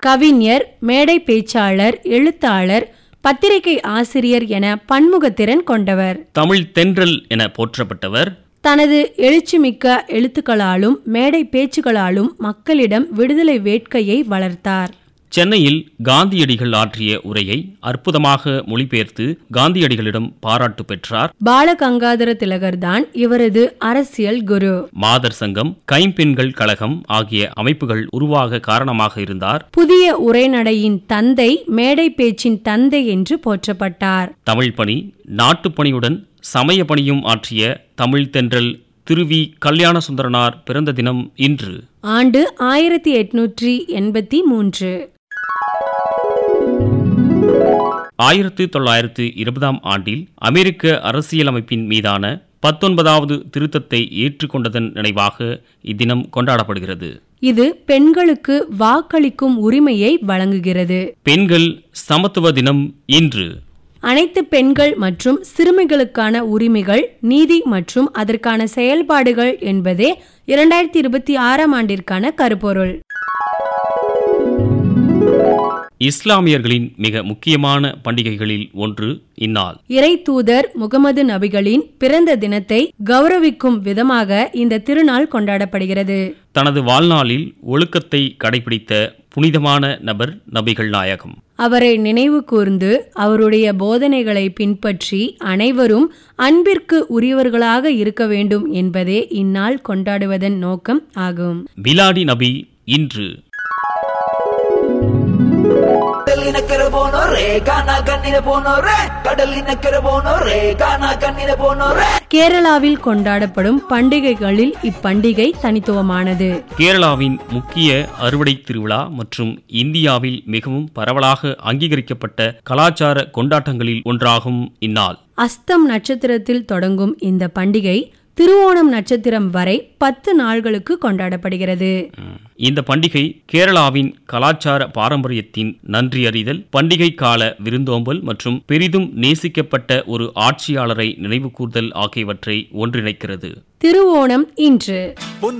கவிஞர் மேடை பேச்சாளர் எழுத்தாளர் பத்திரிகை ஆசிரியர் என பன்முகத்திறன் கொண்டவர் தமிழ் தென்றல் என போற்றப்பட்டவர் தனது எழுச்சிமிக்க எழுத்துக்களாலும் மேடை பேச்சுகளாலும் மக்களிடம் விடுதலை வேட்கையை வளர்த்தார் சென்னையில் காந்தியடிகள் ஆற்றிய உரையை அற்புதமாக மொழிபெயர்த்து காந்தியடிகளிடம் பாராட்டு பெற்றார் பாலகங்காதர திலகர்தான் இவரது அரசியல் குரு மாதர் சங்கம் கைம்பெண்கள் கழகம் ஆகிய அமைப்புகள் உருவாக காரணமாக இருந்தார் புதிய உரைநடையின் தந்தை மேடை பேச்சின் தந்தை என்று போற்றப்பட்டார் தமிழ் பணி நாட்டுப்பணியுடன் சமய பணியும் ஆற்றிய தமிழ் தென்றல் திருவி கல்யாண சுந்தரனார் பிறந்த தினம் இன்று ஆண்டு ஆயிரத்தி எட்நூற்றி எண்பத்தி மூன்று ஆயிரத்து தொள்ளாயிரத்து இருபதாம் ஆண்டில் அமெரிக்க அரசியலமைப்பின் மீதான பத்தொன்பதாவது திருத்தத்தை ஏற்றுக்கொண்டதன் நினைவாக இத்தினம் கொண்டாடப்படுகிறது இது பெண்களுக்கு வாக்களிக்கும் உரிமையை வழங்குகிறது பெண்கள் சமத்துவ தினம் இன்று அனைத்து பெண்கள் மற்றும் சிறுமிகளுக்கான உரிமைகள் நீதி மற்றும் அதற்கான செயல்பாடுகள் என்பதே இரண்டாயிரத்தி இருபத்தி ஆறாம் ஆண்டிற்கான கருப்பொருள் இஸ்லாமியர்களின் மிக முக்கியமான பண்டிகைகளில் ஒன்று இந்நாள் இறை தூதர் முகமது நபிகளின் பிறந்த தினத்தை கௌரவிக்கும் விதமாக இந்த திருநாள் கொண்டாடப்படுகிறது தனது வாழ்நாளில் ஒழுக்கத்தை கடைபிடித்த புனிதமான நபர் நபிகள் நாயகம் அவரை நினைவு கூர்ந்து அவருடைய போதனைகளை பின்பற்றி அனைவரும் அன்பிற்கு உரியவர்களாக இருக்க வேண்டும் என்பதே இந்நாள் கொண்டாடுவதன் நோக்கம் ஆகும் பிலாடி நபி இன்று கடலினக்கர போனோரே கானா கண்ணின போனோரே கடலினக்கர போனோரே கானா கண்ணின போனோரே கேரளாவில் கொண்டாடப்படும் பண்டிகைகளில் இப்பண்டிகை தனித்துவமானது கேரளாவின் முக்கிய அறுவடை திருவிழா மற்றும் இந்தியாவில் மிகவும் பரவலாக அங்கீகரிக்கப்பட்ட கலாச்சார கொண்டாட்டங்களில் ஒன்றாகும் இந்நாள் அஸ்தம் நட்சத்திரத்தில் தொடங்கும் இந்த பண்டிகை திருவோணம் நட்சத்திரம் வரை பத்து நாள்களுக்கு கொண்டாடப்படுகிறது இந்த பண்டிகை கேரளாவின் கலாச்சார பாரம்பரியத்தின் நன்றியறிதல் பண்டிகை கால விருந்தோம்பல் மற்றும் பெரிதும் நேசிக்கப்பட்ட ஒரு ஆட்சியாளரை நினைவுகூர்தல் ஆகியவற்றை ஒன்றிணைக்கிறது திருவோணம் இன்று